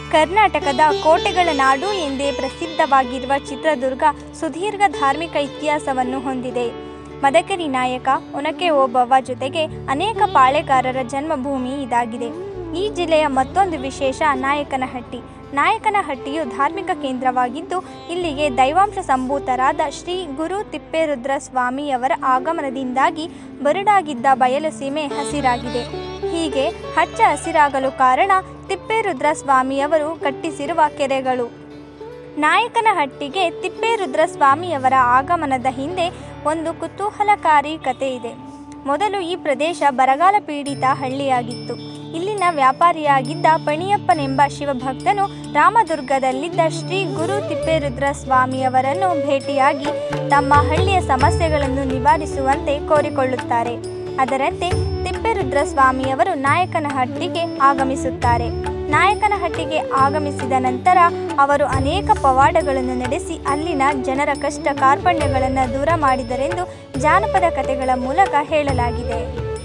ಕರ್ನಾಟಕದ ಕೋಟೆಗಳ ನಾಡು ಎಂದೇ ಪ್ರಸಿದ್ಧವಾಗಿರುವ ಚಿತ್ರದುರ್ಗ ಸುದೀರ್ಘ ಧಾರ್ಮಿಕ ಇತಿಹಾಸವನ್ನು ಹೊಂದಿದೆ ಮದಕರಿ ನಾಯಕ ಒನಕೆ ಓಬವ್ವ ಜೊತೆಗೆ ಅನೇಕ ಪಾಳೆಗಾರರ ಜನ್ಮಭೂಮಿ ಇದಾಗಿದೆ ಈ ಜಿಲ್ಲೆಯ ಮತ್ತೊಂದು ವಿಶೇಷ ನಾಯಕನಹಟ್ಟಿ ನಾಯಕನಹಟ್ಟಿಯು ಧಾರ್ಮಿಕ ಕೇಂದ್ರವಾಗಿದ್ದು ಇಲ್ಲಿಗೆ ದೈವಾಂಶ ಸಂಭೂತರಾದ ಶ್ರೀ ಗುರು ತಿಪ್ಪೇರುದ್ರ ಸ್ವಾಮಿಯವರ ಆಗಮನದಿಂದಾಗಿ ಬರಡಾಗಿದ್ದ ಬಯಲು ಸೀಮೆ ಹಸಿರಾಗಿದೆ ಹೀಗೆ ಹಚ್ಚ ಹಸಿರಾಗಲು ಕಾರಣ ತಿಪ್ಪೇರುದ್ರ ಸ್ವಾಮಿಯವರು ಕಟ್ಟಿಸಿರುವ ಕೆರೆಗಳು ನಾಯಕನಹಟ್ಟಿಗೆ ತಿಪ್ಪೇರುದ್ರ ಸ್ವಾಮಿಯವರ ಆಗಮನದ ಹಿಂದೆ ಒಂದು ಕುತೂಹಲಕಾರಿ ಕಥೆ ಇದೆ ಮೊದಲು ಈ ಪ್ರದೇಶ ಬರಗಾಲ ಪೀಡಿತ ಹಳ್ಳಿಯಾಗಿತ್ತು ಇಲ್ಲಿನ ವ್ಯಾಪಾರಿಯಾಗಿದ್ದ ಪಣಿಯಪ್ಪನೆಂಬ ಶಿವಭಕ್ತನು ರಾಮದುರ್ಗದಲ್ಲಿದ್ದ ಶ್ರೀ ಗುರು ತಿಪ್ಪೇರುದ್ರ ಸ್ವಾಮಿಯವರನ್ನು ಭೇಟಿಯಾಗಿ ತಮ್ಮ ಹಳ್ಳಿಯ ಸಮಸ್ಯೆಗಳನ್ನು ನಿವಾರಿಸುವಂತೆ ಕೋರಿಕೊಳ್ಳುತ್ತಾರೆ ಅದರಂತೆ ತಿಪ್ಪೇರುದ್ರ ಸ್ವಾಮಿಯವರು ನಾಯಕನಹಟ್ಟಿಗೆ ಆಗಮಿಸುತ್ತಾರೆ ನಾಯಕನಹಟ್ಟಿಗೆ ಆಗಮಿಸಿದ ನಂತರ ಅವರು ಅನೇಕ ಪವಾಡಗಳನ್ನು ನಡೆಸಿ ಅಲ್ಲಿನ ಜನರ ಕಷ್ಟ ಕಾರ್ಪಣ್ಯಗಳನ್ನು ದೂರ ಮಾಡಿದರೆಂದು ಜಾನಪದ ಕಥೆಗಳ ಮೂಲಕ ಹೇಳಲಾಗಿದೆ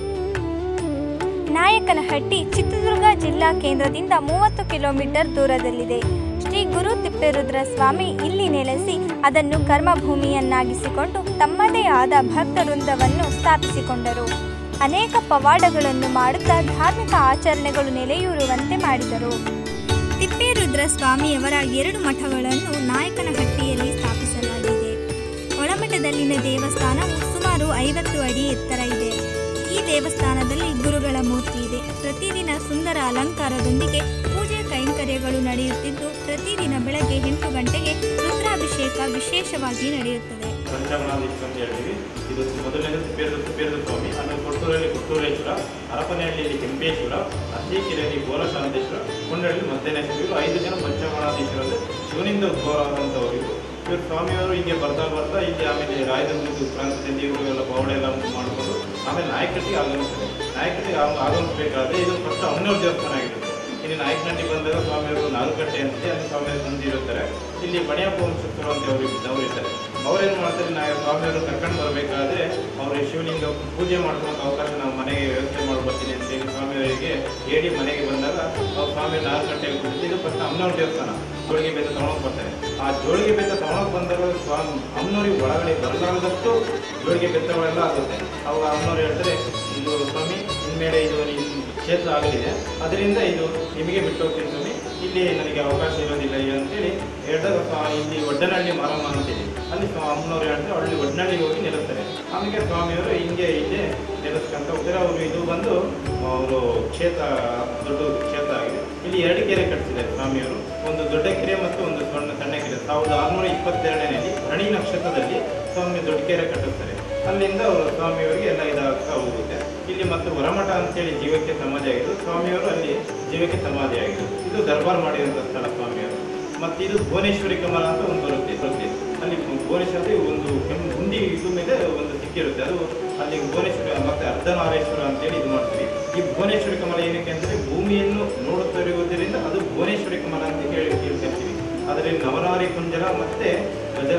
ನಾಯಕನಹಟ್ಟಿ ಚಿತ್ರದುರ್ಗ ಜಿಲ್ಲಾ ಕೇಂದ್ರದಿಂದ ಮೂವತ್ತು ಕಿಲೋಮೀಟರ್ ದೂರದಲ್ಲಿದೆ ಶ್ರೀ ಗುರು ತಿಪ್ಪೇರುದ್ರ ಸ್ವಾಮಿ ಇಲ್ಲಿ ನೆಲೆಸಿ ಅದನ್ನು ಕರ್ಮಭೂಮಿಯನ್ನಾಗಿಸಿಕೊಂಡು ತಮ್ಮದೇ ಆದ ಭಕ್ತ ವೃಂದವನ್ನು ಸ್ಥಾಪಿಸಿಕೊಂಡರು ಅನೇಕ ಪವಾಡಗಳನ್ನು ಮಾಡುತ್ತಾ ಧಾರ್ಮಿಕ ಆಚರಣೆಗಳು ನೆಲೆಯೂರುವಂತೆ ಮಾಡಿದರು ತಿಪ್ಪೇರುದ್ರ ಸ್ವಾಮಿಯವರ ಎರಡು ಮಠಗಳನ್ನು ನಾಯಕನಹಟ್ಟಿಯಲ್ಲಿ ಸ್ಥಾಪಿಸಲಾಗಿದೆ ಒಳಮಠದಲ್ಲಿನ ದೇವಸ್ಥಾನವು ಸುಮಾರು ಐವತ್ತು ಅಡಿ ಎತ್ತರ ಇದೆ ಈ ದೇವಸ್ಥಾನದಲ್ಲಿ ಗುರುಗಳ ಮೂರ್ತಿ ಇದೆ ಪ್ರತಿದಿನ ಸುಂದರ ಅಲಂಕಾರದೊಂದಿಗೆ ಪೂಜೆ ಕೈಂಕರ್ಯಗಳು ನಡೆಯುತ್ತಿದ್ದು ಪ್ರತಿದಿನ ಬೆಳಗ್ಗೆ ಎಂಟು ಗಂಟೆಗೆ ರುದ್ರಾಭಿಷೇಕ ವಿಶೇಷವಾಗಿ ನಡೆಯುತ್ತದೆ ಪಂಚಮನಾದೀಶ್ವರ ಅಂತ ಹೇಳ್ತೀವಿ ಇದು ಮೊದಲನೇದು ತಿಪ್ಪೇರು ತಿಪ್ಪೇರು ಸ್ವಾಮಿ ಆಮೇಲೆ ಕೊಟ್ಟೂರಲ್ಲಿ ಕೊಟ್ಟೂರೇಶ್ವರ ಹರಪನಹಳ್ಳಿಯಲ್ಲಿ ಕೆಂಪೇಶ್ವರ ಅರ್ಜೀಕೆರೆಯಲ್ಲಿ ಗೋರಶಾಂತೇಶ್ವರ ಕೊಂಡಳ್ಳಿ ಮದ್ದೇನೇಶ್ವರ ಇವರು ಐದು ಜನ ಪಂಚಮನಾದೀಶ್ವರ ಅಂದರೆ ಶಿವನಿಂದ ಉದ್ಭವ ಆದಂಥವ್ರು ಇವರು ಇವರು ಸ್ವಾಮಿಯವರು ಹೀಗೆ ಬರ್ತಾ ಬರ್ತಾ ಇಲ್ಲಿ ಆಮೇಲೆ ರಾಯದುರ್ಗದ ಪ್ರಾಂತ್ಯದಲ್ಲಿ ಇವರು ಎಲ್ಲ ಪೌಡೆ ಎಲ್ಲ ಮಾಡಿಕೊಂಡು ಆಮೇಲೆ ನಾಯಕಟ್ಟಿಗೆ ಆಗಮಿಸ್ತಾರೆ ನಾಯಕಟ್ಟಿಗೆ ಆಗ ಆಗಮಿಸಬೇಕಾದ್ರೆ ಇದು ಫಸ್ಟ್ ಅಮ್ಮನವ್ರ ದೇವಸ್ಥಾನ ಆಗಿರುತ್ತೆ ಇಲ್ಲಿ ನಾಯಕನಹಟ್ಟಿ ಬಂದಾಗ ಸ್ವಾಮಿಯವರು ನಾಲ್ಕಟ್ಟೆ ಅಂತ ಅಲ್ಲಿ ಸ್ವಾಮಿಯವರು ಬಂದಿರುತ್ತಾರೆ ಇಲ್ಲಿ ಬಣಿಯಪ್ಪ ವಂಶಸ್ಥರು ಅಂತ ಅವರು ಅವರು ಇರ್ತಾರೆ ಅವ್ರೇನು ಮಾಡ್ತಾರೆ ನಾವು ಸ್ವಾಮಿಯವರು ಕರ್ಕೊಂಡು ಬರಬೇಕಾದ್ರೆ ಅವ್ರ ಶಿವಲಿಂಗ ಪೂಜೆ ಮಾಡ್ಕೊಳ್ಳೋಕೆ ಅವಕಾಶ ನಾವು ಮನೆಗೆ ವ್ಯವಸ್ಥೆ ಮಾಡಿ ಬರ್ತೀನಿ ಅಂತ ಹೇಳಿ ಸ್ವಾಮಿಯವರಿಗೆ ಹೇಳಿ ಮನೆಗೆ ಬಂದಾಗ ಅವ್ರ ಸ್ವಾಮಿ ನಾಲ್ಕು ಗಂಟೆಗೆ ಬಿಟ್ಟು ಇದು ಫಸ್ಟ್ ಅಮ್ಮನವ್ರ ದೇವಸ್ಥಾನ ಜೋಳಿಗೆ ಬೇತ ತಗೊಳಕ್ ಬರ್ತಾರೆ ಆ ಜೋಳಿಗೆ ಬೇತ ತಗೊಳಕ್ ಬಂದಾಗ ಸ್ವಾಮಿ ಅಮ್ಮನವ್ರಿಗೆ ಒಳಗಡೆ ಬರಲಾರದಷ್ಟು ಜೋಳಿಗೆ ಬೆತ್ತಗಳೆಲ್ಲ ಆಗುತ್ತೆ ಅವಾಗ ಅಮ್ಮನವ್ರು ಹೇಳ್ತಾರೆ ಇದು ಸ್ವಾಮಿ ಇನ್ಮೇಲೆ ಇದು ನಿಮ್ಮ ಕ್ಷೇತ್ರ ಆಗಲಿದೆ ಅದರಿಂದ ಇದು ನಿಮಗೆ ಬಿಟ್ಟು ಹೋಗ್ತೀನಿ ಸ್ವಾಮಿ ಇಲ್ಲಿ ನನಗೆ ಅವಕಾಶ ಇರೋದಿಲ್ಲ ಈಗ ಅಂತೇಳಿ ಹೇಳಿದಾಗ ಸ್ವಾ- ಇಲ್ಲಿ ಒಡ್ಡನಹಳ್ಳಿ ಮಾರಮ್ಮ ಅಂತಿದೆ ಅಲ್ಲಿ ಸ್ವಾ- ಅಮ್ಮನವ್ರು ಹೇಳ್ತಾರೆ ಅಲ್ಲಿ ಒಡ್ಡನಹಳ್ಳಿಗೆ ಹೋಗಿ ನೆಲೆಸ್ತಾರೆ ಆಮೇಲೆ ಸ್ವಾಮಿಯವರು ಹಿಂಗೆ ಇಲ್ಲೇ ನೆಲೆಸ್ಕೊಂತ ಹೋಗ್ತಾರೆ ಅವರು ಇದು ಬಂದು ಅವರು ಕ್ಷೇತ್ರ ದೊಡ್ಡ ಕ್ಷೇತ್ರ ಆಗಿದೆ ಇಲ್ಲಿ ಎರಡು ಕೆರೆ ಕಟ್ಟಿಸಿದ್ದಾರೆ ಸ್ವಾಮಿಯವರು ಒಂದು ದೊಡ್ಡ ಕೆರೆ ಮತ್ತು ಒಂದು ಸಣ್ಣ ಸಣ್ಣ ಕೆರೆ ಸಾವಿರದ ಆರುನೂರ ಇಪ್ಪತ್ತೆರಡನೇಲಿ ರಣಿ ನಕ್ಷತ್ರದಲ್ಲಿ ಸ್ವಾಮಿ ದೊಡ್ಡ ಕೆರೆ ಕಟ್ಟಿಸ್ತಾರೆ ಅಲ್ಲಿಂದ ಅವರು ಸ್ವಾಮಿಯವರಿಗೆ ಎಲ್ಲ ಇದಾಗ್ತಾ ಹೋಗುತ್ತೆ ಇಲ್ಲಿ ಮತ್ತು ಹೊರಮಠ ಅಂತೇಳಿ ಜೀವಕ್ಕೆ ಸಮಾಧಿ ಆಗಿದ್ದು ಸ್ವಾಮಿಯವರು ಅಲ್ಲಿ ಜೀವಕ್ಕೆ ಸಮಾಧಿ ಆಗಿದ್ದು ಇದು ದರ್ಬಾರ್ ಮಾಡಿದಂಥ ಸ್ಥಳ ಸ್ವಾಮಿಯವರು ಮತ್ತು ಇದು ಭುವನೇಶ್ವರಿ ಕಮಲ ಅಂತ ಒಂದು ಬರುತ್ತೆ ಬರುತ್ತೆ ಅಲ್ಲಿ ಭುವನೇಶ್ವರಿ ಒಂದು ಕೆಂಪು ಗುಂಡಿ ಇದು ಮೇಲೆ ಒಂದು ಸಿಕ್ಕಿರುತ್ತೆ ಅದು ಅಲ್ಲಿ ಭುವನೇಶ್ವರಿ ಮತ್ತೆ ಅರ್ಧನಾರೇಶ್ವರ ಅಂತೇಳಿ ಇದು ಮಾಡ್ತೀವಿ ಈ ಭುವನೇಶ್ವರಿ ಕಮಲ ಏನಕ್ಕೆ ಅಂದರೆ ಭೂಮಿಯನ್ನು ನೋಡುತ್ತಿರುವುದರಿಂದ ಅದು ಭುವನೇಶ್ವರಿ ಕಮಲ ಅಂತ ಹೇಳಿ ಹೇಳ್ತಿರ್ತೀವಿ ಅದರಲ್ಲಿ ನವನಾರಿ ಕುಂಜರ ಮತ್ತೆ ಗಜ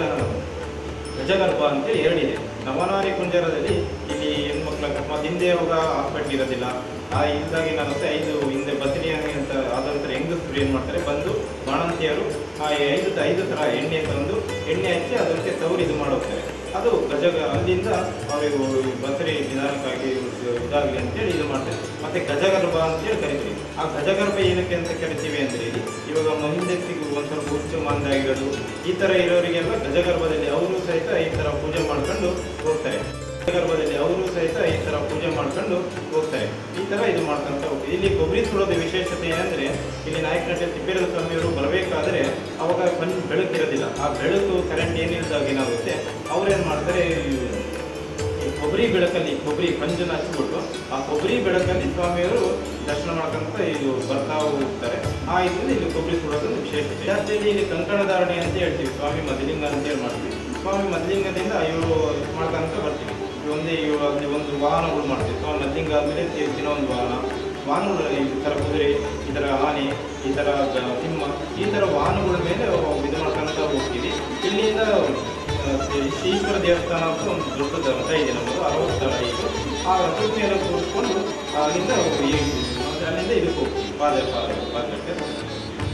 ಗಜಗರ್ಭ ಅಂತೇಳಿ ಎರಡಿದೆ ನವನಾರಿ ಕುಂಜರದಲ್ಲಿ ಇಲ್ಲಿ ಹೆಣ್ಮಕ್ಳ ಮತ್ತು ಹಿಂದೆ ಅವಾಗ ಹಾಸ್ಪಿಟ್ಲ್ ಇರೋದಿಲ್ಲ ಆ ಇಲ್ದಾಗ ಏನಾಗುತ್ತೆ ಐದು ಹಿಂದೆ ಬಸರಿ ಅಂತ ಆದ ನಂತರ ಹೆಂಗಸರು ಏನು ಮಾಡ್ತಾರೆ ಬಂದು ಬಾಣಂತಿಯರು ಆ ಐದು ಐದು ಥರ ಎಣ್ಣೆ ತಂದು ಎಣ್ಣೆ ಹಚ್ಚಿ ಅದಕ್ಕೆ ಸೌರಿ ಇದು ಮಾಡೋಗ್ತಾರೆ ಅದು ಗಜಗ ಅಲ್ಲಿಂದ ಅವರಿಗೂ ಬಸರಿ ನಿಧಾನಕ್ಕಾಗಿ ಇದಾಗಲಿ ಅಂತೇಳಿ ಇದು ಮಾಡ್ತಾರೆ ಮತ್ತೆ ಗಜಗರ್ಭ ಅಂತೇಳಿ ಕರಿತೀವಿ ಆ ಗಜಗರ್ಭ ಏನಕ್ಕೆ ಅಂತ ಕರಿತೀವಿ ಅಂದರೆ ಇಲ್ಲಿ ಇವಾಗ ಹಿಂದೆ ಸಿಗು ಒಂದು ಸ್ವಲ್ಪ ಹುಚ್ಚು ಮಂದ ಆಗಿರೋದು ಈ ಥರ ಇರೋರಿಗೆಲ್ಲ ಗಜಗರ್ಭದಲ್ಲಿ ಅವರು ಸಹಿತ ಈ ಥರ ಪೂಜೆ ಮಾಡ್ಕೊಂಡು ಹೋಗ್ತಾರೆ ಗರ್ಭದಲ್ಲಿ ಅವರು ಸಹಿತ ಈ ಥರ ಪೂಜೆ ಮಾಡ್ಕೊಂಡು ಹೋಗ್ತಾರೆ ಈ ಥರ ಇದು ಮಾಡ್ಕೊಂತ ಹೋಗ್ತಾರೆ ಇಲ್ಲಿ ಕೊಬ್ಬರಿ ಸುಡೋದು ವಿಶೇಷತೆ ಏನಂದ್ರೆ ಇಲ್ಲಿ ನಾಯಕನಹಟ್ಟಿ ತಿಪ್ಪೇರದ ಸ್ವಾಮಿಯವರು ಬರಬೇಕಾದ್ರೆ ಅವಾಗ ಕಣ್ಣು ಬೆಳಕಿರೋದಿಲ್ಲ ಆ ಬೆಳಕು ಕರೆಂಟ್ ಏನಿಲ್ದಾಗ ಏನಾಗುತ್ತೆ ಅವ್ರೇನು ಮಾಡ್ತಾರೆ ಈ ಕೊಬ್ಬರಿ ಬೆಳಕಲ್ಲಿ ಕೊಬ್ಬರಿ ಪಂಜನ ಹಚ್ಚಿಬಿಟ್ಟು ಆ ಕೊಬ್ಬರಿ ಬೆಳಕಲ್ಲಿ ಸ್ವಾಮಿಯವರು ದರ್ಶನ ಮಾಡ್ಕೊಂತ ಇದು ಬರ್ತಾ ಹೋಗ್ತಾರೆ ಆ ಇದರಿಂದ ಇಲ್ಲಿ ಕೊಬ್ಬರಿ ಸುಡೋದು ವಿಶೇಷತೆ ಜಾಸ್ತಿಯಲ್ಲಿ ಇಲ್ಲಿ ಕಂಕಣ ಧಾರಣೆ ಅಂತ ಹೇಳ್ತೀವಿ ಸ್ವಾಮಿ ಮದಲಿಂಗ ಅಂತ ಹೇಳಿ ಮಾಡ್ತೀವಿ ಸ್ವಾಮಿ ಮದಲಿಂಗದಿಂದ ಇವರು ಮಾಡ್ಕೊಂತ ಬರ್ತೀವಿ ಒಂದೇ ಇವು ಅಲ್ಲಿ ಒಂದು ವಾಹನಗಳು ಮಾಡ್ತೀವಿ ಸ್ವಾಮಿ ಮದಲಿಂಗ ಆದಮೇಲೆ ದಿನ ಒಂದು ವಾಹನ ವಾಹನಗಳು ಈ ಥರ ಕುದುರೆ ಈ ಥರ ಆನೆ ಈ ಥರ ಗ- ಸಿಂಹ ಈ ಥರ ವಾಹನಗಳ ಮೇಲೆ ಇದು ಮಾಡ್ಕೊಂತ ಹೋಗ್ತೀವಿ ಇಲ್ಲಿಂದ ಆ, ಶ್ರೀ- ಶ್ರೀಶ್ವರ ದೇವಸ್ಥಾನ ಅಂತ ಒಂದು ದೊಡ್ಡ ರಥ ಇದೆ ನಮ್ಮದು ಅರವತ್ತು ಥರ ಇದು ಆ ರಥದ ಮೇಲೆ ಕೂರಿಸ್ಕೊಂಡು ಅಲ್ಲಿಂದ ಈ- ಅಲ್ಲಿಂದ ಇದಕ್ಕೆ ಹೋಗ್ತೀವಿ ಪಾದ ಪಾದ ಪಾದಕ್ಕೆ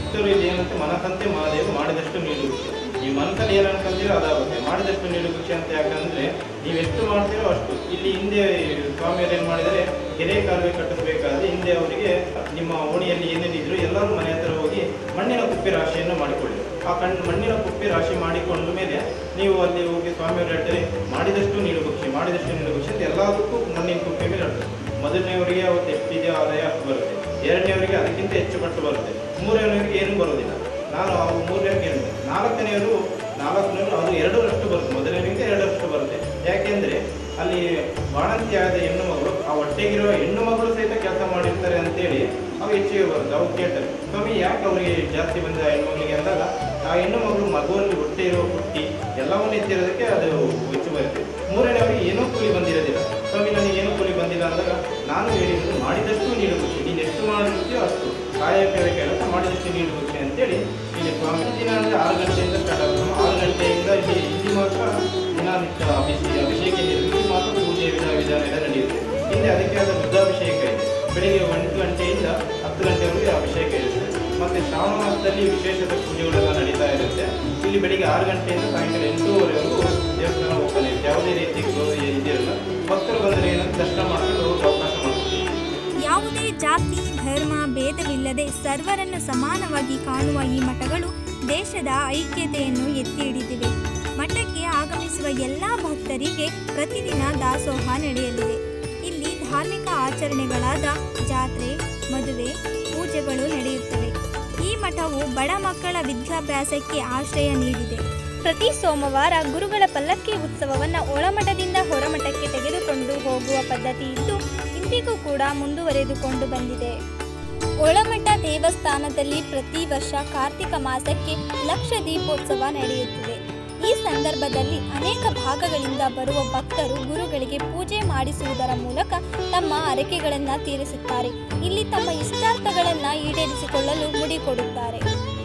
ಭಕ್ತರು ಇಲ್ಲಿ ಏನಂತೆ ಮನಸಂತೆ ಮಹಾದೇವ ಮಾಡಿದಷ್ಟು ನೀಡು ಭಿಕ್ಷೆ ಈ ಮನಸ್ಸಲ್ಲಿ ಏನು ಅನ್ಕೊಂತೀರೋ ಅದಾಗುತ್ತೆ ಮಾಡಿದಷ್ಟು ನೀಡು ಭಿಕ್ಷೆ ಅಂತ ಯಾಕಂದ್ರೆ ನೀವು ಎಷ್ಟು ಮಾಡ್ತೀರೋ ಅಷ್ಟು ಇಲ್ಲಿ ಹಿಂದೆ ಸ್ವಾಮಿಯವರು ಏನು ಮಾಡಿದರೆ ಕೆರೆ ಕಾಲುವೆ ಕಟ್ಟಿಸಬೇಕಾದ್ರೆ ಹಿಂದೆ ಅವರಿಗೆ ನಿಮ್ಮ ಓಣಿಯಲ್ಲಿ ಏನೇನಿದ್ರು ಎಲ್ಲರೂ ಮನೆ ಹತ್ರ ಹೋಗಿ ಮಣ್ಣಿನ ಕುಪ್ಪೆ ರಾಶಿಯನ್ನು ಮಾಡಿಕೊಳ್ಳಿ ಆ ಕಣ್ಣು ಮಣ್ಣಿನ ಕುಪ್ಪೆ ರಾಶಿ ಮಾಡಿಕೊಂಡ ಮೇಲೆ ನೀವು ಅಲ್ಲಿ ಹೋಗಿ ಸ್ವಾಮಿಯವರು ಹೇಳ್ತಾರೆ ಮಾಡಿದಷ್ಟು ನೀಡು ಭಿಕ್ಷೆ ಮಾಡಿದಷ್ಟು ನೀಡು ಭಿಕ್ಷೆ ಅಂತ ಎಲ್ಲದಕ್ಕೂ ಮಣ್ಣಿನ ಕುಪ್ಪೆ ಮೇಲೆ ಹೇಳ್ತಾರೆ ಮೊದಲನೆಯವರಿಗೆ ಅವತ್ತು ಎಷ್ಟಿದೆ ಆದಾಯ ಅಷ್ಟು ಬರುತ್ತೆ ಎರಡನೇವರಿಗೆ ಅದಕ್ಕಿಂತ ಹೆಚ್ಚು ಪಟ್ಟು ಬರುತ್ತೆ ಮೂರನೇವರಿಗೆ ಏನೂ ಬರೋದಿಲ್ಲ ನಾನು ಅವು ಮೂರನೇವರಿಗೆ ಹೇಳಿದೆ ನಾಲ್ಕನೆಯವರು ನಾಲ್ಕನೇವರು ಅದು ಎರಡರಷ್ಟು ಬರುತ್ತೆ ಮೊದಲನೇವರಿಗೆ ಎರಡರಷ್ಟು ಬರುತ್ತೆ ಯಾಕೆಂದ್ರೆ ಅಲ್ಲಿ ಬಾಣಂತಿ ಆದ ಹೆಣ್ಣು ಮಗಳು ಆ ಹೊಟ್ಟೆಗಿರುವ ಹೆಣ್ಣು ಮಗಳು ಸಹಿತ ಕೆಲಸ ಮಾಡಿರ್ತಾರೆ ಅಂತೇಳಿ ಅವು ಹೆಚ್ಚಿಗೆ ಬರುತ್ತೆ ಅವು ಕೇಳ್ತಾರೆ ಸ್ವಾಮಿ ಯಾಕೆ ಅವರಿಗೆ ಜಾಸ್ತಿ ಬಂದ ಹೆಣ್ಣು ಮಗಳಿಗೆ ಅಂದಾಗ ಆ ಹೆಣ್ಣು ಮಗಳು ಮಗುವಲ್ಲಿ ಹೊಟ್ಟೆ ಇರುವ ಹುಟ್ಟಿ ಎಲ್ಲವನ್ನೂ ಎತ್ತಿರೋದಕ್ಕೆ ಅದು ಹೆಚ್ಚು ಬರುತ್ತೆ ಮೂರನೇವರಿಗೆ ಏನೂ ಕೂಲಿ ಬಂದಿರೋದಿಲ್ಲ ಸ್ವಾಮಿ ನನಗೆ ಏನೂ ಕೂಲಿ ಬಂದಿಲ್ಲ ಅಂದಾಗ ನಾನು ಹೇಳಿದ್ದು ಮಾಡಿದಷ್ಟು ನೀಡು ಭಿಕ್ಷೆ ನೀನು ಎಷ್ಟು ಮಾಡಿರ್ತೀಯೋ ಅಷ್ಟು ಕಾಯಕ ಕೆಲಸ ಮಾಡಿದಷ್ಟು ನೀಡು ಭಿಕ್ಷೆ ಅಂತೇಳಿ ಇಲ್ಲಿ ಸ್ವಾಮಿ ದಿನ ಅಂದರೆ ಆರು ಗಂಟೆಯಿಂದ ಸ್ಟಾರ್ಟ್ ಆಗುತ್ತೆ ಆರು ಗಂಟೆಯಿಂದ ಇಲ್ಲಿ ಇಲ್ಲಿ ಮಾತ್ರ ದಿನನಿತ್ಯ ಅಭಿಷೇಕ ಅಭಿಷೇಕ ನೀರು ಇಲ್ಲಿ ಮಾತ್ರ ಪೂಜೆ ವಿಧ ವಿಧಾನ ಎಲ್ಲ ನಡೆಯುತ್ತೆ ಹಿಂದೆ ಅದಕ್ಕೆ ಆದ ವೃದ್ಧಾಭಿಷೇಕ ಇದೆ ಬೆಳಿಗ್ಗೆ ಒಂದು ಗಂಟೆಯಿಂದ ಹತ್ತು ಗಂಟೆವರೆಗೆ ಅಭಿಷೇಕ ಇರುತ್ತೆ ಮತ್ತೆ ಶ್ರಾವಣ ಮಾಸದಲ್ಲಿ ವಿಶೇಷದ ಪೂಜೆಗಳೆಲ್ಲ ನಡೀತಾ ಇರುತ್ತೆ ಇಲ್ಲಿ ಬೆಳಿಗ್ಗೆ ಆರು ಗಂಟೆಯಿಂದ ಸಾಯಂಕಾಲ ಎಂಟೂವರೆವರೆಗೂ ದೇವಸ್ಥಾನ ಓಪನ್ ಇರುತ್ತೆ ಯಾವುದೇ ರೀತಿ ಕ್ಲೋಸ್ ಇದಿರಲ್ಲ ಭಕ್ತರು ಬಂದರೆ ಏನಂತ ದರ್ಶನ ಮಾಡ್ಕೊಂಡು ಹೋಗಿ ಅವಕಾಶ ಮಾಡ್ತೀವಿ ಯಾವುದೇ ಜಾತಿ ಧರ್ಮ ಭೇದವಿಲ್ಲದೆ ಸರ್ವರನ್ನು ಸಮಾನವಾಗಿ ಕಾಣುವ ಈ ಮಠಗಳು ದೇಶದ ಐಕ್ಯತೆಯನ್ನು ಎತ್ತಿ ಹಿಡಿದಿವೆ ಮಠಕ್ಕೆ ಆಗಮಿಸುವ ಎಲ್ಲ ಭಕ್ತರಿಗೆ ಪ್ರತಿದಿನ ದಾಸೋಹ ನಡೆಯಲಿದೆ ಇಲ್ಲಿ ಧಾರ್ಮಿಕ ಆಚರಣೆಗಳಾದ ಜಾತ್ರೆ ಮದುವೆ ಪೂಜೆಗಳು ನಡೆಯುತ್ತವೆ ಈ ಮಠವು ಬಡ ಮಕ್ಕಳ ವಿದ್ಯಾಭ್ಯಾಸಕ್ಕೆ ಆಶ್ರಯ ನೀಡಿದೆ ಪ್ರತಿ ಸೋಮವಾರ ಗುರುಗಳ ಪಲ್ಲಕ್ಕಿ ಉತ್ಸವವನ್ನು ಒಳಮಠದಿಂದ ಹೊರಮಠಕ್ಕೆ ತೆಗೆದುಕೊಂಡು ಹೋಗುವ ಪದ್ಧತಿ ಇದ್ದು ಇಂದಿಗೂ ಕೂಡ ಮುಂದುವರೆದುಕೊಂಡು ಬಂದಿದೆ ಒಳಮಠ ದೇವಸ್ಥಾನದಲ್ಲಿ ಪ್ರತಿ ವರ್ಷ ಕಾರ್ತಿಕ ಮಾಸಕ್ಕೆ ಲಕ್ಷ ದೀಪೋತ್ಸವ ನಡೆಯುತ್ತಿದೆ ಈ ಸಂದರ್ಭದಲ್ಲಿ ಅನೇಕ ಭಾಗಗಳಿಂದ ಬರುವ ಭಕ್ತರು ಗುರುಗಳಿಗೆ ಪೂಜೆ ಮಾಡಿಸುವುದರ ಮೂಲಕ ತಮ್ಮ ಹರಕೆಗಳನ್ನು ತೀರಿಸುತ್ತಾರೆ ಇಲ್ಲಿ ತಮ್ಮ ಇಷ್ಟಾರ್ಥಗಳನ್ನು ಈಡೇರಿಸಿಕೊಳ್ಳಲು ಮುಡಿ ಕೊಡುತ್ತಾರೆ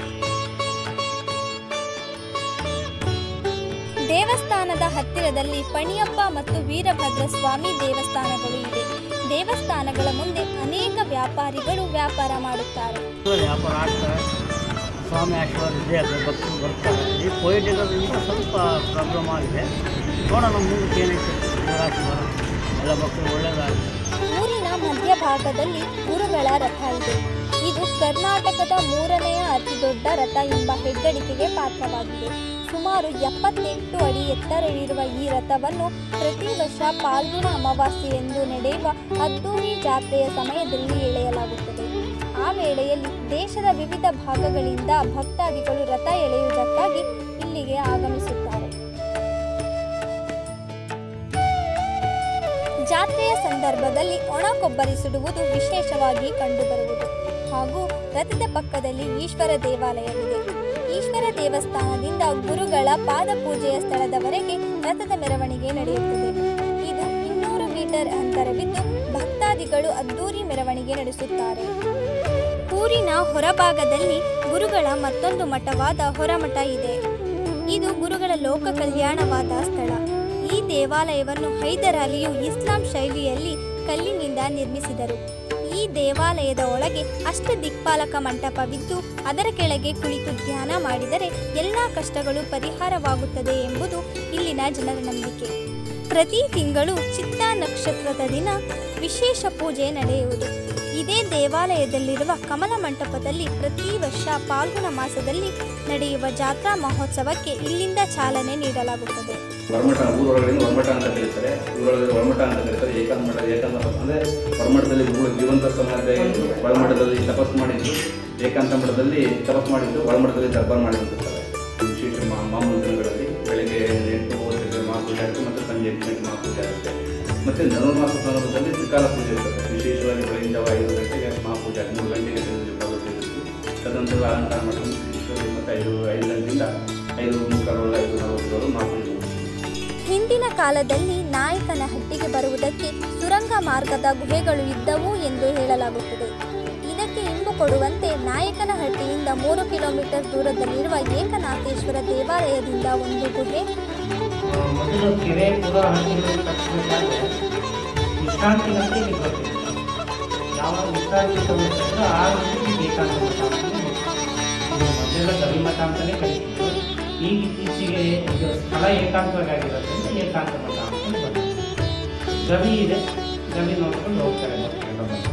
ದೇವಸ್ಥಾನದ ಹತ್ತಿರದಲ್ಲಿ ಪಣಿಯಪ್ಪ ಮತ್ತು ವೀರಭದ್ರ ಸ್ವಾಮಿ ದೇವಸ್ಥಾನಗಳು ಇವೆ ದೇವಸ್ಥಾನಗಳ ಮುಂದೆ ಅನೇಕ ವ್ಯಾಪಾರಿಗಳು ವ್ಯಾಪಾರ ಮಾಡುತ್ತಾರೆ ವ್ಯಾಪಾರ ಆಗ್ತಾರೆ ಸ್ವಾಮಿ ಆಶೀರ್ವಾದ ಇದೆ ಅದು ಭಕ್ತರು ಬರ್ತಾರೆ ಈ ಕೋವಿಡ್ ಇರೋದ್ರಿಂದ ಸ್ವಲ್ಪ ಪ್ರಾಬ್ಲಮ್ ಆಗಿದೆ ನೋಡೋಣ ಮುಂದಕ್ಕೆ ಏನೈತೆ ದೇವರ ಆಶೀರ್ವಾದ ಎಲ್ಲ ಭಕ್ತರು ಒಳ್ಳೆಯದಾಗುತ್ತೆ ಊರಿನ ಮಧ್ಯಭಾಗದಲ್ಲಿ ಗುರುಗಳ ರಥ ಇದೆ ಇದು ಕರ್ನಾಟಕದ ಮೂರನೆಯ ಅತಿದೊಡ್ಡ ರಥ ಎಂಬ ಹೆಗ್ಗಳಿಕೆಗೆ ಪಾತ್ರವಾಗಿದೆ ಸುಮಾರು ಎಪ್ಪತ್ತೆಂಟು ಅಡಿ ಎತ್ತರವಿರುವ ಈ ರಥವನ್ನು ಪ್ರತಿ ವರ್ಷ ಪಾಲ್ಗುಣ ಅಮಾವಾಸ್ಯೆಯಂದು ನಡೆಯುವ ಅದ್ದೂರಿ ಜಾತ್ರೆಯ ಸಮಯದಲ್ಲಿ ಎಳೆಯಲಾಗುತ್ತದೆ ಆ ವೇಳೆಯಲ್ಲಿ ದೇಶದ ವಿವಿಧ ಭಾಗಗಳಿಂದ ಭಕ್ತಾದಿಗಳು ರಥ ಎಳೆಯುವುದಕ್ಕಾಗಿ ಇಲ್ಲಿಗೆ ಆಗಮಿಸುತ್ತಾರೆ ಜಾತ್ರೆಯ ಸಂದರ್ಭದಲ್ಲಿ ಒಣ ಕೊಬ್ಬರಿ ಸುಡುವುದು ವಿಶೇಷವಾಗಿ ಕಂಡುಬರುವುದು ಹಾಗೂ ರಥದ ಪಕ್ಕದಲ್ಲಿ ಈಶ್ವರ ದೇವಾಲಯವಿದೆ ಈಶ್ವರ ದೇವಸ್ಥಾನದಿಂದ ಗುರುಗಳ ಪಾದ ಪೂಜೆಯ ಸ್ಥಳದವರೆಗೆ ರಥದ ಮೆರವಣಿಗೆ ನಡೆಯುತ್ತದೆ ಇದು ಇನ್ನೂರು ಮೀಟರ್ ಅಂತರವಿದ್ದು ಭಕ್ತಾದಿಗಳು ಅದ್ದೂರಿ ಮೆರವಣಿಗೆ ನಡೆಸುತ್ತಾರೆ ಊರಿನ ಹೊರಭಾಗದಲ್ಲಿ ಗುರುಗಳ ಮತ್ತೊಂದು ಮಠವಾದ ಹೊರಮಠ ಇದೆ ಇದು ಗುರುಗಳ ಲೋಕ ಕಲ್ಯಾಣವಾದ ಸ್ಥಳ ಈ ದೇವಾಲಯವನ್ನು ಹೈದರ್ ಅಲಿಯು ಇಸ್ಲಾಂ ಶೈಲಿಯಲ್ಲಿ ಕಲ್ಲಿನಿಂದ ನಿರ್ಮಿಸಿದರು ಈ ದೇವಾಲಯದ ಒಳಗೆ ಅಷ್ಟ ದಿಕ್ಪಾಲಕ ಮಂಟಪವಿದ್ದು ಅದರ ಕೆಳಗೆ ಕುಳಿತು ಧ್ಯಾನ ಮಾಡಿದರೆ ಎಲ್ಲ ಕಷ್ಟಗಳು ಪರಿಹಾರವಾಗುತ್ತದೆ ಎಂಬುದು ಇಲ್ಲಿನ ಜನರ ನಂಬಿಕೆ ಪ್ರತಿ ತಿಂಗಳು ಚಿತ್ತಾ ನಕ್ಷತ್ರದ ದಿನ ವಿಶೇಷ ಪೂಜೆ ನಡೆಯುವುದು ಇದೇ ದೇವಾಲಯದಲ್ಲಿರುವ ಕಮಲ ಮಂಟಪದಲ್ಲಿ ಪ್ರತಿ ವರ್ಷ ಪಾಲ್ಗುಣ ಮಾಸದಲ್ಲಿ ನಡೆಯುವ ಜಾತ್ರಾ ಮಹೋತ್ಸವಕ್ಕೆ ಇಲ್ಲಿಂದ ಚಾಲನೆ ನೀಡಲಾಗುತ್ತದೆ ಹೊರಮಠ ಊರೊಳಗಡೆ ಹೊರಮಠ ಅಂತ ಕರೀತಾರೆ ಊರೊಳಗಡೆ ಹೊರಮಠ ಅಂತ ಕರೀತಾರೆ ಏಕಾಂತ ಮಠ ಏಕಾಂತ ಮಠ ಅಂದರೆ ಹೊರಮಠದಲ್ಲಿ ಗುರುಗಳು ಜೀವಂತ ಸಮಾಧಿ ಒಳಮಠದಲ್ಲಿ ತಪಸ್ಸು ಮಾಡಿದ್ದು ಏಕಾಂತ ಮಠದಲ್ಲಿ ತಪಸ್ಸು ಮಾಡಿದ್ದು ಒಳಮಠದಲ್ಲಿ ದರ್ಬಾರ್ ಮಾಡಿರ್ತಾರೆ ವಿಶೇಷ ಮಾ- ಮಾಮೂಲು ದಿನಗಳಲ್ಲಿ ಬೆಳಗ್ಗೆ ಎಂಟು ಮೂವತ್ತಕ್ಕೆ ಮಹಾಪೂಜೆ ಆಗುತ್ತೆ ಮತ್ತು ಸಂಜೆ ಎಂಟು ಗಂಟೆ ಮಹಾಪೂಜೆ ಆಗುತ್ತೆ ಮತ್ತು ಧನುರ್ಮಾಸ ಸಂದರ್ಭದಲ್ಲಿ ತ್ರಿಕಾಲ ಪೂಜೆ ಇರ್ತದೆ ವಿಶೇಷವಾಗಿ ಬೆಳಗಿನ ಜಾವ ಐದು ಗಂಟೆಗೆ ಮಹಾಪೂಜೆ ಆಗುತ್ತೆ ಮೂರು ಗಂಟೆಗೆ ಭಾಗವತ ಇರುತ್ತೆ ತದನಂತರ ಅಲಂಕಾರ ಮಾಡ್ಕೊಂಡು ವಿಶೇಷವಾಗಿ ಮತ್ತು ಐದು ಐದು ಗಂಟೆಯಿಂದ ಐದು ಮುಕ್ಕಾಲು ಐದು ನಲವತ್ತೇಳು ಮಹಾಪೂಜೆ ಹಿಂದಿನ ಕಾಲದಲ್ಲಿ ನಾಯಕನಹಟ್ಟಿಗೆ ಬರುವುದಕ್ಕೆ ಸುರಂಗ ಮಾರ್ಗದ ಗುಹೆಗಳು ಇದ್ದವು ಎಂದು ಹೇಳಲಾಗುತ್ತದೆ ಇದಕ್ಕೆ ಇಂಬು ಕೊಡುವಂತೆ ನಾಯಕನಹಟ್ಟಿಯಿಂದ ಮೂರು ಕಿಲೋಮೀಟರ್ ದೂರದಲ್ಲಿರುವ ಏಕನಾಥೇಶ್ವರ ದೇವಾಲಯದಿಂದ ಒಂದು ಗುಹೆ ಮೊದಲು ಕೆರೆ ಪುರ ಹಳ್ಳಿಗಳು ಕಟ್ಟಬೇಕಾದ್ರೆ ವಿಶ್ರಾಂತಿ ಗಂಟೆ ಇಲ್ಲಿ ಬರ್ತಿತ್ತು ಯಾವ ವಿಶ್ರಾಂತಿ ಸಮಸ್ಯೆ ಇದ್ರೂ ಆ ಗಂಟೆಗೆ ಏಕಾಂತ ಮಠ ಅಂತಲೇ ಹೇಳ್ತಾರೆ. ಅಂತಲೇ ಕರೀತಿದ್ರು ಈಗ ಇತ್ತೀಚೆಗೆ ಇದು ಸ್ಥಳ ಏಕಾಂತವಾಗಿರೋದ್ರಿಂದ ಏಕಾಂತ ಮಠ ಅಂತ ಬಂದಿದೆ ಗವಿ ಇದೆ ಗವಿ ನೋಡ್ಕೊಂಡು ಹೋಗ್ತಾರೆ ಭಕ್ತರೆಲ್ಲ ಬಂದು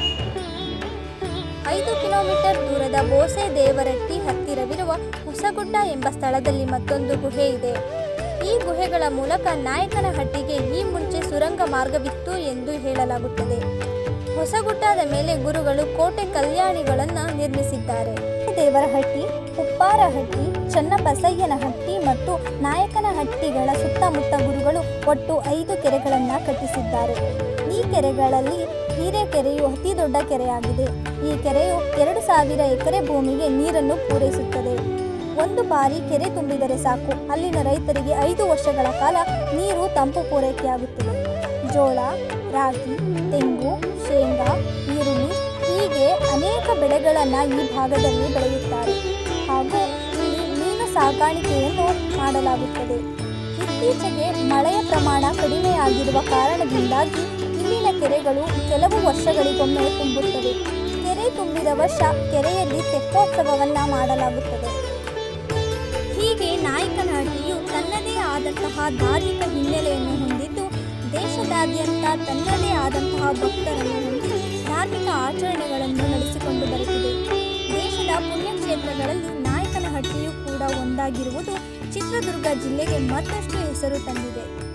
ಐದು ಕಿಲೋಮೀಟರ್ ದೂರದ ಬೋಸೆ ದೇವರಟ್ಟಿ ಹತ್ತಿರವಿರುವ ಹೊಸಗುಡ್ಡ ಎಂಬ ಸ್ಥಳದಲ್ಲಿ ಮತ್ತೊಂದು ಗುಹೆ ಇದೆ ಈ ಗುಹೆಗಳ ಮೂಲಕ ನಾಯಕನಹಟ್ಟಿಗೆ ಈ ಮುಂಚೆ ಸುರಂಗ ಮಾರ್ಗವಿತ್ತು ಎಂದು ಹೇಳಲಾಗುತ್ತದೆ ಹೊಸಗುಡ್ಡದ ಮೇಲೆ ಗುರುಗಳು ಕೋಟೆ ಕಲ್ಯಾಣಿಗಳನ್ನು ನಿರ್ಮಿಸಿದ್ದಾರೆ ದೇವರಹಟ್ಟಿ ಉಪ್ಪಾರಹಟ್ಟಿ ಚನ್ನಬಸಯ್ಯನಹಟ್ಟಿ ಮತ್ತು ನಾಯಕನಹಟ್ಟಿಗಳ ಸುತ್ತಮುತ್ತ ಗುರುಗಳು ಒಟ್ಟು ಐದು ಕೆರೆಗಳನ್ನು ಕಟ್ಟಿಸಿದ್ದಾರೆ ಈ ಕೆರೆಗಳಲ್ಲಿ ಹಿರೇಕೆರೆಯು ಅತಿ ದೊಡ್ಡ ಕೆರೆಯಾಗಿದೆ ಈ ಕೆರೆಯು ಎರಡು ಸಾವಿರ ಎಕರೆ ಭೂಮಿಗೆ ನೀರನ್ನು ಪೂರೈಸುತ್ತದೆ ಒಂದು ಬಾರಿ ಕೆರೆ ತುಂಬಿದರೆ ಸಾಕು ಅಲ್ಲಿನ ರೈತರಿಗೆ ಐದು ವರ್ಷಗಳ ಕಾಲ ನೀರು ತಂಪು ಪೂರೈಕೆಯಾಗುತ್ತದೆ ಜೋಳ ರಾಗಿ ತೆಂಗು ಶೇಂಗಾ ಈರುಳ್ಳಿ ಹೀಗೆ ಅನೇಕ ಬೆಳೆಗಳನ್ನು ಈ ಭಾಗದಲ್ಲಿ ಬೆಳೆಯುತ್ತಾರೆ ಹಾಗೂ ಇಲ್ಲಿ ಮೀನು ಸಾಕಾಣಿಕೆಯನ್ನು ಮಾಡಲಾಗುತ್ತದೆ ಇತ್ತೀಚೆಗೆ ಮಳೆಯ ಪ್ರಮಾಣ ಕಡಿಮೆಯಾಗಿರುವ ಕಾರಣದಿಂದಾಗಿ ಇಲ್ಲಿನ ಕೆರೆಗಳು ಕೆಲವು ವರ್ಷಗಳಿಗೊಮ್ಮೆ ತುಂಬುತ್ತವೆ ಕೆರೆ ತುಂಬಿದ ವರ್ಷ ಕೆರೆಯಲ್ಲಿ ತೆಪ್ಪೋತ್ಸವವನ್ನು ಮಾಡಲಾಗುತ್ತದೆ ಹೀಗೆ ನಾಯಕನಹಳ್ಳಿಯು ತನ್ನದೇ ಆದಂತಹ ಧಾರ್ಮಿಕ ಹಿನ್ನೆಲೆಯನ್ನು ಹೊಂದಿದ್ದು ದೇಶದಾದ್ಯಂತ ತನ್ನದೇ ಆದಂತಹ ಭಕ್ತರನ್ನು ಹೊಂದಿ ಧಾರ್ಮಿಕ ಆಚರಣೆಗಳನ್ನು ನಡೆಸಿಕೊಂಡು ಬರುತ್ತಿದೆ ದೇಶದ ಪುಣ್ಯಕ್ಷೇತ್ರಗಳಲ್ಲಿ ನಾಯಕನಹಟ್ಟಿಯು ಕೂಡ ಒಂದಾಗಿರುವುದು ಚಿತ್ರದುರ್ಗ ಜಿಲ್ಲೆಗೆ ಮತ್ತಷ್ಟು ಹೆಸರು ತಂದಿದೆ